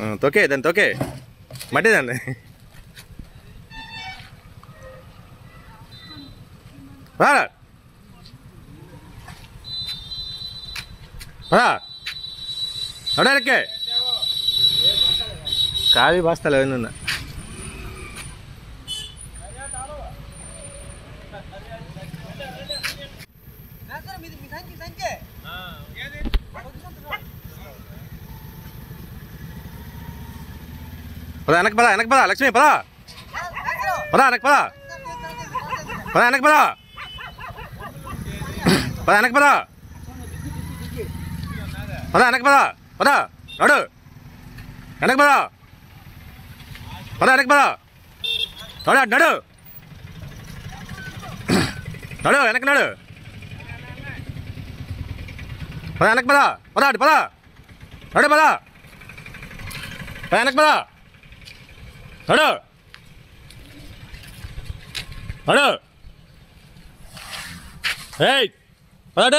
ఆ, తొక్కే దాన్ని తొక్కే మట్టి దాన్ని రారా రా నడకే కావి బస్తాలు ఏమన్నా పద వెనక్కి పద వెనక్కి పద లక్ష్మి పద పద వెనక్కి పద పద వెనక్కి పద పద వెనక్కి పద పద వెనక్కి పద పద నడు వెనక్కి పద పద వెనక్కి పద నడు అటు నడు నడు వెనక్కి నడు పద వెనక్కి పద పద అటు పద నడు పద పద వెనక్కి పద నడు నడు ఏయ్ పదాడు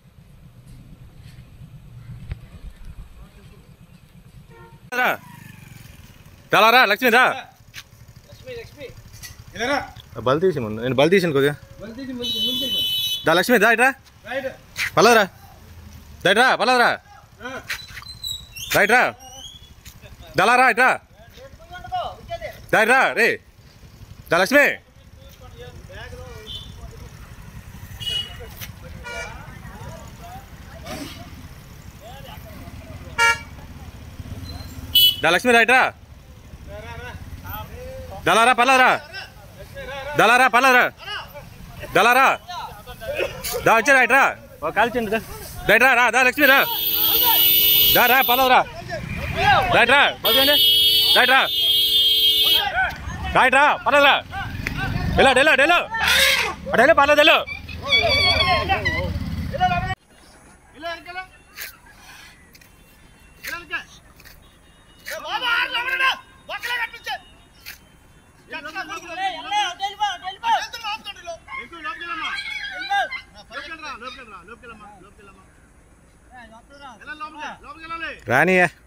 రా చాలా రా లక్ష్మి రా బల్ తీసి ముందు నేను బల్ తీసాను కొద్దిగా దా లక్ష్మి దా ఇట్రా పల్లదరా దా ఇట్రా పల్లదరా రైట్ రా దళా రా ఇట్రా దా ఇట్రా రే దా లక్ష్మి దా లక్ష్మి రా ఇట్రా దళారా పల్లదరా దళారా పల్లదరా దళారా దా వచ్చా రైట్ రా కాల్చండి దా రైట్ రా రా దా లక్ష్మి రా దా రా పల్లదరా రైట్ రా బాగుండి రైట్ రా రైట్ రా పల్లదరా డెలో డెలో డెలో డెలో పర్లేదు డెలో రానియా